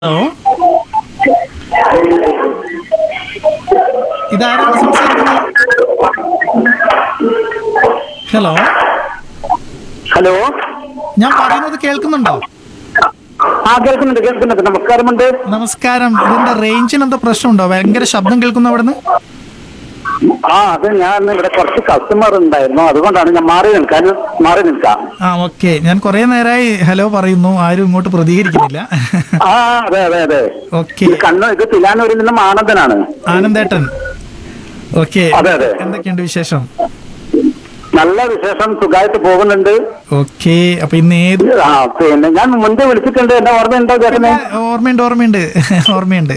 Hello ഇതാരാണ് സംസാരിക്കുന്നത് hello hello ഞാൻ പറയുന്നത് കേൾക്കുന്നുണ്ടോ ആ കേൾക്കുന്നുണ്ട് കേൾക്കുന്നുണ്ട് നമസ്കാരമുണ്ട് നമസ്കാരം ഇതിന്റെ റേഞ്ചിന് എന്താ പ്രശ്നമുണ്ടോ ഭയങ്കര ശബ്ദം കേൾക്കുന്നു അവിടുന്ന് ആ അത് ഞാൻ ഇവിടെ കുറച്ച് കസ്റ്റമർ ഉണ്ടായിരുന്നു അതുകൊണ്ടാണ് ഞാൻ മാറി നിൽക്കാൻ മാറി നിൽക്കാം ആ ഓക്കെ ഞാൻ കുറെ നേരമായി ഹലോ പറയുന്നു ആരും ഇങ്ങോട്ട് പ്രതികരിക്കുന്നില്ല ആ അതെ അതെ അതെ ഓക്കെ ഇത് കണ്ണു ഇത് തിലാനൂരിൽ നിന്നും ആനന്ദനാണ് ആനന്ദേട്ടൻ ഓക്കെ അതെ, അതെ. എന്തൊക്കെയുണ്ട് വിശേഷം നല്ല വിശേഷം സുഖമായിട്ട് പോകുന്നുണ്ട് ഓക്കെ അപ്പൊ ഇന്ന് ഏത് ആ പിന്നെ ഞാൻ മുൻപ് വിളിച്ചിട്ടുണ്ട് എന്റെ ഓർമ്മയുണ്ടോ ചേട്ടനെ ഓർമ്മയുണ്ട് ഓർമ്മയുണ്ട് ഓർമ്മയുണ്ട്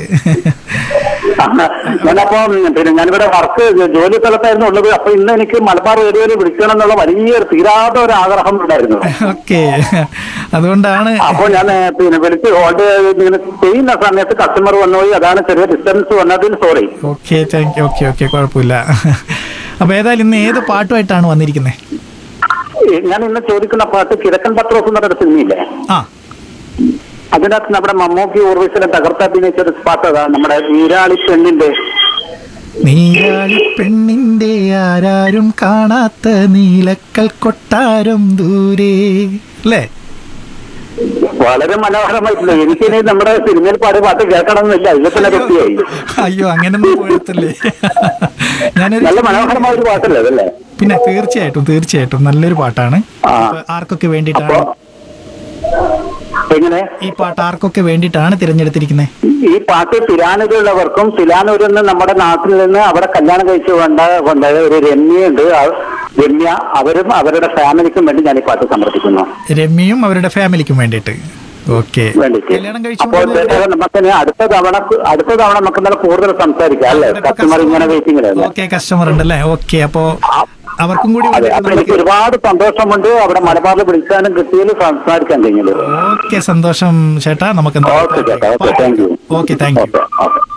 ഞാനപ്പോ പിന്നെ ഞാനിവിടെ വർക്ക് ജോലി സ്ഥലത്തായിരുന്നു ഉള്ളത് അപ്പൊ ഇന്ന് എനിക്ക് മലബാർ റേഡിയോയിൽ വിളിക്കണം എന്നുള്ള വലിയൊരു തീരാത്ത ഒരു ആഗ്രഹം ഉണ്ടായിരുന്നു ഓക്കെ അതുകൊണ്ടാണ് അപ്പൊ ഞാൻ ഏ, പിന്നെ വിളിച്ച് ഹോൾഡ് ഇങ്ങനെ ചെയ്യുന്ന സമയത്ത് കസ്റ്റമർ വന്നുപോയി അതാണ് ചെറിയ ഡിസ്റ്റൻസ് വന്നതിൽ sorry okay thank you okay okay കുഴപ്പമില്ല അപ്പൊ ഏതായാലും ഇന്ന് ഏത് പാട്ടുമായിട്ടാണ് വന്നിരിക്കുന്നത് ഞാൻ ഇന്ന് ചോദിക്കുന്ന പാട്ട് കിഴക്കൻ പത്രോസ് എന്ന് പറഞ്ഞൊരു സിനിമയില്ലേ ആ അതിനകത്ത് നമ്മുടെ മമ്മൂക്കി ഊർവിസിനെ തകർത്തഭിനയിച്ച ഒരു പാട്ട് അതാ നമ്മുടെ വീരാളി പെണ്ണിന്റെ നീരാളി പെണ്ണിന്റെ ആരാരും കാണാത്ത നീലക്കൽ കൊട്ടാരം ദൂരെ അല്ലേ വളരെ മനോഹരമായിട്ടില്ല എനിക്കിനി നമ്മുടെ സിനിമയിൽ പാടിയ പാട്ട് കേൾക്കണമെന്നില്ല ഇതിൽ തന്നെ തൃപ്തിയായി അയ്യോ അങ്ങനൊന്നും പോയത്തല്ലേ ഞാനൊരു നല്ല മനോഹരമായ ഒരു പാട്ടല്ലേ അതല്ലേ പിന്നെ തീർച്ചയായിട്ടും തീർച്ചയായിട്ടും നല്ലൊരു പാട്ടാണ് ആ. അപ്പൊ ആർക്കൊക്കെ വേണ്ടിയിട്ടാണ് അപ്പൊ എങ്ങനെ ഈ പാട്ട് ആർക്കൊക്കെ വേണ്ടിയിട്ടാണ് തിരഞ്ഞെടുത്തിരിക്കുന്നത് ഈ പാട്ട് തിരാനൂരുള്ളവർക്കും തിരാനൂരിൽ നിന്ന് നമ്മുടെ നാട്ടിൽ നിന്ന് അവിടെ കല്യാണം കഴിച്ചു കൊണ്ട കൊണ്ടായ ഒരു രമ്യയുണ്ട് ആ രമ്യ അവരും അവരുടെ ഫാമിലിക്കും വേണ്ടി ഞാൻ ഈ പാട്ട് സമർപ്പിക്കുന്നു രമ്യയും അവരുടെ ഫാമിലിക്കും വേണ്ടിയിട്ട് ഓക്കെ വേണ്ടിട്ട് കല്യാണം അപ്പോൾ കഴിച്ചു നമുക്ക് ഇനി അടുത്ത തവണ അടുത്ത തവണ നമുക്ക് നല്ല കൂടുതൽ സംസാരിക്കാം അല്ലേ കസ്റ്റമർ ഇങ്ങനെ വെയിറ്റിംഗിലല്ലേ ഓക്കെ കസ്റ്റമർ ഉണ്ടല്ലേ ഓക്കെ അപ്പോ അവർക്കും കൂടി അതെ അപ്പൊ എനിക്ക് ഒരുപാട് സന്തോഷമുണ്ട് അവിടെ മലബാറിൽ വിളിക്കാനും കിട്ടിയതിൽ സംസാരിക്കാൻ കഴിഞ്ഞത് ഓക്കെ സന്തോഷം ചേട്ടാ നമുക്ക് ഓക്കെ ചേട്ടാ okay thank you okay thank you okay okay